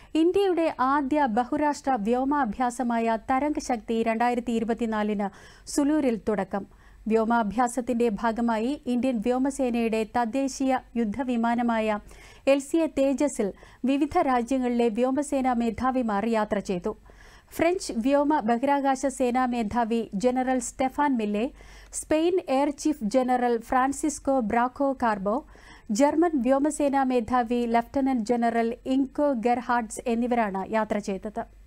ഇന്ത്യയുടെ ആദ്യ ബഹുരാഷ്ട്ര വ്യോമാഭ്യാസമായ തരംഗ് ശക്തി രണ്ടായിരത്തി ഇരുപത്തിനാലിന് സുലൂരിൽ തുടക്കം വ്യോമാഭ്യാസത്തിന്റെ ഭാഗമായി ഇന്ത്യൻ വ്യോമസേനയുടെ തദ്ദേശീയ യുദ്ധവിമാനമായ എൽ സി എ തേജസിൽ വിവിധ രാജ്യങ്ങളിലെ വ്യോമസേനാ മേധാവിമാർ യാത്ര ചെയ്തു ഫ്രഞ്ച് വ്യോമ ബഹിരാകാശ സേനാ മേധാവി general Stefan Mille Spain air chief general Francisco Braco Carbo German വ്യോമസേനാ മേധാവി ലഫ്റ്റനന്റ് ജനറൽ ഇൻകോ ഗെർഹാർഡ്സ് എന്നിവരാണ് യാത്ര ചെയ്തത്